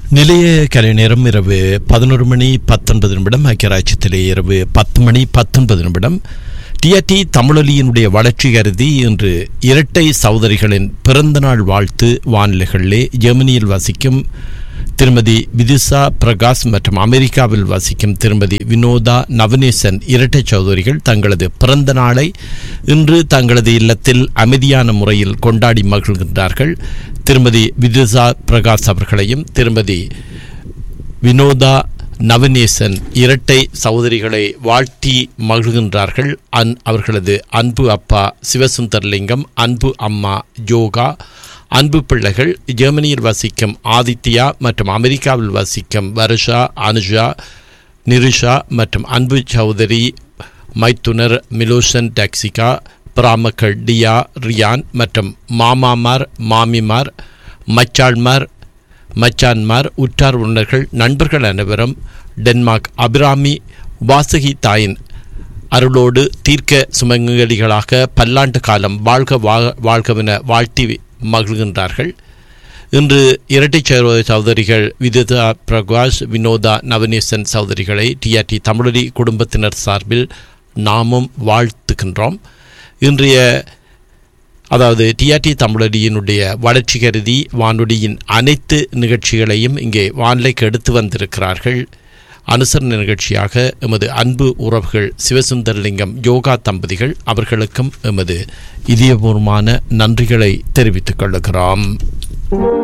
நிலைய கலை நேரம் இரவு பதினோரு மணி பத்தொன்பது நிமிடம் ஐக்கியராட்சியத்திலே இரவு பத்து மணி பத்தொன்பது நிமிடம் டிஆர்டி தமிழொலியினுடைய வளர்ச்சி கருதி இன்று இரட்டை சகோதரிகளின் பிறந்தநாள் வாழ்த்து வானிலைகளிலே ஜெர்மனியில் வசிக்கும் திருமதி விதிசா பிரகாஷ் மற்றும் அமெரிக்காவில் வசிக்கும் திருமதி வினோதா நவநேசன் இரட்டை சகோதரிகள் தங்களது பிறந்த நாளை இன்று தங்களது இல்லத்தில் அமைதியான முறையில் கொண்டாடி மகிழ்கின்றார்கள் திருமதி விதிசா பிரகாஷ் அவர்களையும் திருமதி வினோதா நவநேசன் இரட்டை சகோதரிகளை வாழ்த்தி மகிழ்கின்றார்கள் அன் அவர்களது அன்பு அப்பா சிவசுந்தர்லிங்கம் அன்பு அம்மா யோகா அன்பு பிள்ளைகள் ஜெர்மனியில் வசிக்கும் ஆதித்யா மற்றும் அமெரிக்காவில் வசிக்கும் வருஷா அனுஷா நிருஷா மற்றும் அன்பு சௌதரி மைத்துனர் மிலோசன் டாக்ஸிகா பிராமக்கள் டியா ரியான் மற்றும் மாமாமார் மாமிமார் மச்சாள்மார் மச்சான்மார் உற்றார் உறவினர்கள் நண்பர்கள் அனைவரும் டென்மார்க் அபிராமி வாசகி தாயின் அருளோடு தீர்க்க சுமங்கலிகளாக பல்லாண்டு காலம் வாழ்க வா- வாழ்கவென வாழ்த்தி மகிழ்கின்றார்கள் இன்று இரட்டை சகோதரி சகோதரிகள் விதிதா பிரகாஷ் வினோதா நவநேசன் சகோதரிகளை டிஆர்டி தமிழொலி குடும்பத்தினர் சார்பில் நாமும் வாழ்த்துகின்றோம் இன்றைய அதாவது டிஆர்டி தமிழொலியினுடைய வளர்ச்சி கருதி வானொலியின் அனைத்து நிகழ்ச்சிகளையும் இங்கே வானிலைக்கு எடுத்து வந்திருக்கிறார்கள் அனுசரணை நிகழ்ச்சியாக எமது அன்பு உறவுகள் சிவசுந்தரலிங்கம் யோகா தம்பதிகள் அவர்களுக்கும் எமது இதயபூர்வமான நன்றிகளை தெரிவித்துக் கொள்கிறோம்